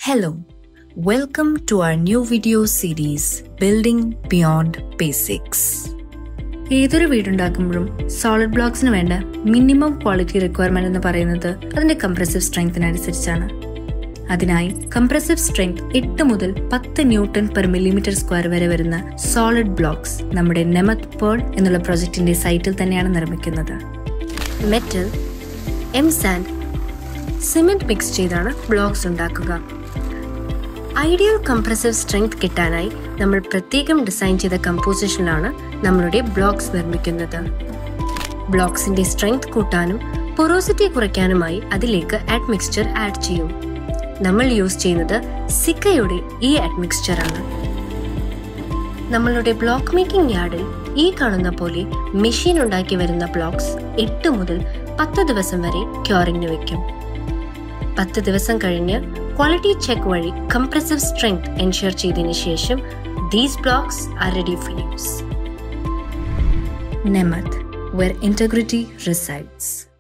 Hello, welcome to our new video series Building Beyond Basics. ഏതൊരു വീടുണ്ടാക്കുമ്പോഴും solid ബ്ലോക്സിന് വേണ്ട minimum quality requirement എന്ന് പറയുന്നത് അതിന്റെ കംപ്രസീവ് സ്ട്രെങ്തിനനുസരിച്ചാണ് അതിനായി കംപ്രസീവ് സ്ട്രെങ്ത് എട്ട് മുതൽ പത്ത് ന്യൂട്ടൺ പെർ മില്ലിമീറ്റർ സ്ക്വയർ വരെ വരുന്ന സോളിഡ് ബ്ലോക്സ് നമ്മുടെ നെമത് പേൾ എന്നുള്ള പ്രൊജക്ടിന്റെ സൈറ്റിൽ തന്നെയാണ് നിർമ്മിക്കുന്നത് metal M sand cement mix ചെയ്താണ് ബ്ലോക്സ് ഉണ്ടാക്കുക ഐഡിയൽ കംപ്രസീവ് സ്ട്രെങ്ത് കിട്ടാനായി നമ്മൾ പ്രത്യേകം ഡിസൈൻ ചെയ്ത കമ്പോസിഷനിലാണ് നമ്മളുടെ ബ്ലോക്സ് നിർമ്മിക്കുന്നത് ബ്ലോക്സിന്റെ സ്ട്രെങ്ത് കൂട്ടാനും പൊറോസിറ്റി കുറയ്ക്കാനുമായി അതിലേക്ക് ആഡ് മിക്സ്ചർ ആഡ് ചെയ്യും നമ്മൾ യൂസ് ചെയ്യുന്നത് സിക്കയുടെ ഈ ആഡ് മിക്സ്ചർ ആണ് നമ്മളുടെ ബ്ലോക്ക് മേക്കിംഗ് യാർഡിൽ ഈ കാണുന്ന പോലെ മെഷീൻ ഉണ്ടാക്കി വരുന്ന ബ്ലോക്സ് എട്ട് മുതൽ പത്ത് ദിവസം വരെ ക്യൂറിംഗിന് വെക്കും പത്ത് ദിവസം കഴിഞ്ഞ് ക്വാളിറ്റി ചെക്ക് വഴി കംപ്രസീവ് സ്ട്രെങ്ത് എൻഷുർ ചെയ്തതിനു ശേഷം these blocks are ready for use നെമത് where integrity resides.